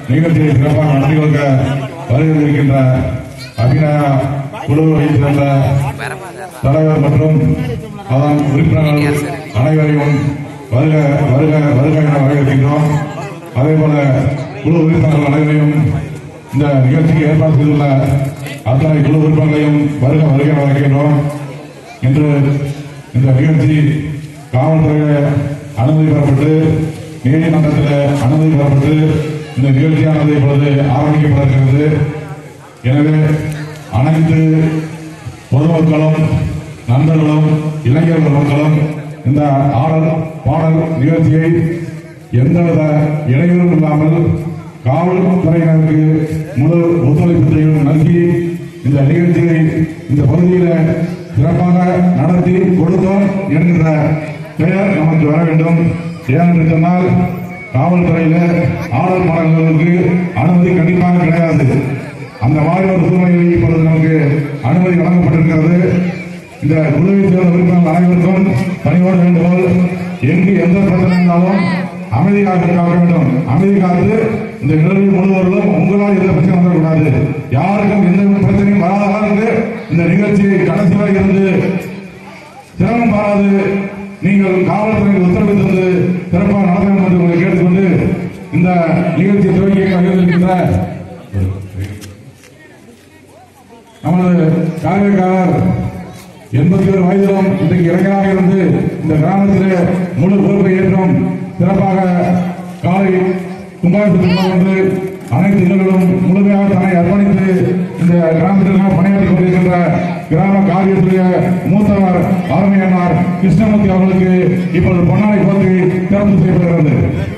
நிகழ்ச்சியை சிறப்பாக நடத்தி கொடுக்க வருகின்ற அபிநயா குழுவை சேர்ந்த தலைவர் மற்றும் அதன் உறுப்பினர்கள் அனைவரையும் வருக வருக வருக என வரவேற்கின்றோம் அதே போல குழு உறுப்பினர்கள் அனைவரையும் இந்த நிகழ்ச்சிக்கு ஏற்பாடு செய்துள்ள அத்தனை குழு உறுப்பினர்களையும் வருக வருக என வரவேற்கின்றோம் இன்று இந்த நிகழ்ச்சி காவல்துறையில அனுமதி பெறப்பட்டு நீதிமன்றத்தில் அனுமதி பெறப்பட்டு இந்த நிகழ்ச்சியானது இப்பொழுது ஆரம்பிக்கப்பட்டிருக்கிறது எனவே அனைத்து பொதுமக்களும் நண்பர்களும் இளைஞர்கள் மக்களும் இந்த ஆடல் பாடல் நிகழ்ச்சியை எந்தவித இடையூறும் இல்லாமல் காவல்துறையினருக்கு முழு ஒத்துழைப்பையும் நல்கி இந்த நிகழ்ச்சியை இந்த பகுதியில் சிறப்பாக நடத்தி கொடுத்தோம் என்கிற பெயர் நமக்கு வர வேண்டும் ஏனென்று சொன்னால் காவல்துறையில ஆடல் பாடல்களுக்கு அனுமதி கண்டிப்பாக கிடையாது அந்த மாதிரி ஒரு சூழ்நிலையில் இப்பொழுது நமக்கு அனுமதி வழங்கப்பட்டிருக்கிறது இந்த குழுவை சேர்ந்த உறுப்பினர்கள் அனைவருக்கும் பணியோடு வேண்டுகோள் எங்கு எந்த பிரச்சனை இருந்தாலும் அமைதியாக காக்க வேண்டும் அமைதி காத்து இந்த நிகழ்வு முழுவதும் உங்களால் எந்த பிரச்சனை வந்துடக்கூடாது யாருக்கும் எந்த பிரச்சனையும் வராத அளவுக்கு இந்த நிகழ்ச்சியை கடைசி வரை இருந்து சிரமம் பாராது நீங்கள் காவல்துறைக்கு உத்தரவு தந்து சிறப்பாக நடத்த வேண்டும் என்று உங்களை கேட்டுக்கொண்டு இந்த நிகழ்ச்சியை துவங்கி பகிர்ந்திருக்கின்ற நமது காரியக்காரர் எண்பத்தி ஒரு வயதிலும் இன்றைக்கு இளைஞராக இருந்து இந்த கிராமத்திலே முழு பொறுப்பை ஏற்றும் சிறப்பாக காலை கும்பாபிஷேகம் வந்து அனைத்து இல்லங்களும் முழுமையாக தன்னை அர்ப்பணித்து இந்த கிராமத்திற்காக பணியாற்றிக் கொண்டிருக்கின்ற கிராம காரியத்துடைய மூத்தவர் அருமையன்னார் கிருஷ்ணமூர்த்தி அவர்களுக்கு இப்பொழுது பொன்னாடை போற்றி திறந்து செய்யப்படுகிறது